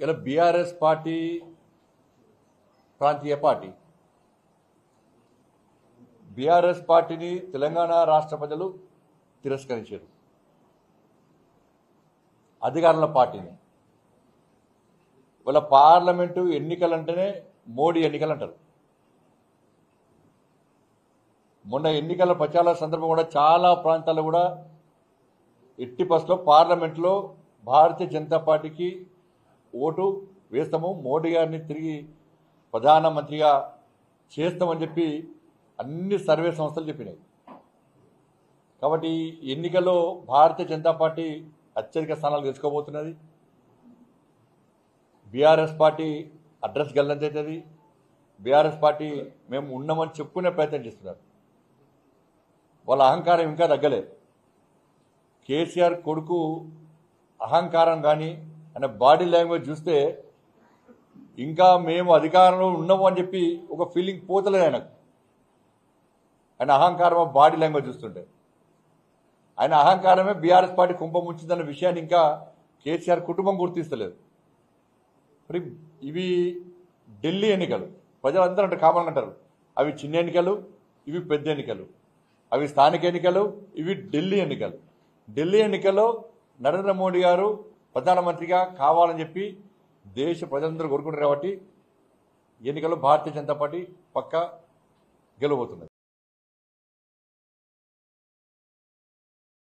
ఇలా BRS party ప్రాంతీయ party BRS పార్టీని తెలంగాణ రాష్ట్ర ప్రజలు తిరస్కరించారు అధికారంలో పార్టీని వాళ్ళ పార్లమెంటు ఎన్నికలంటేనే మోడీ ఎన్నికలు అంటారు మొన్న ఎన్నికల ప్రచార సందర్భం కూడా చాలా ప్రాంతాల్లో కూడా ఎట్టి బస్లో పార్లమెంట్లో భారతీయ జనతా పార్టీకి ఓటు వేస్తాము మోడీ గారిని తిరిగి ప్రధానమంత్రిగా చేస్తామని చెప్పి అన్ని సర్వే సంస్థలు చెప్పినాయి కాబట్టి ఈ ఎన్నికల్లో భారతీయ జనతా పార్టీ అత్యధిక స్థానాలు గెలుచుకోబోతున్నది బీఆర్ఎస్ పార్టీ అడ్రస్ గల్లంతవుతుంది బీఆర్ఎస్ పార్టీ మేము ఉన్నామని చెప్పుకునే ప్రయత్నం చేస్తున్నారు వాళ్ళ అహంకారం ఇంకా తగ్గలేదు కేసీఆర్ కొడుకు అహంకారం కానీ ఆయన బాడీ లాంగ్వేజ్ చూస్తే ఇంకా మేము అధికారంలో ఉన్నాము అని చెప్పి ఒక ఫీలింగ్ పోతలేదు ఆయనకు ఆయన అహంకారం బాడీ లాంగ్వేజ్ చూస్తుంటే ఆయన అహంకారమే బీఆర్ఎస్ పార్టీ కుంభ ముంచిందన్న విషయాన్ని ఇంకా కేసీఆర్ కుటుంబం గుర్తిస్తలేదు మరి ఇవి ఢిల్లీ ఎన్నికలు ప్రజలందరూ అంటే కామన్ అంటారు అవి చిన్న ఎన్నికలు ఇవి పెద్ద ఎన్నికలు అవి స్థానిక ఎన్నికలు ఇవి ఢిల్లీ ఎన్నికలు ఢిల్లీ ఎన్నికల్లో నరేంద్ర మోడీ గారు ప్రధానమంత్రిగా కావాలని చెప్పి దేశ ప్రజలందరూ కోరుకుంటారు కాబట్టి ఎన్నికల్లో భారతీయ జనతా పార్టీ పక్కా గెలవబోతున్నది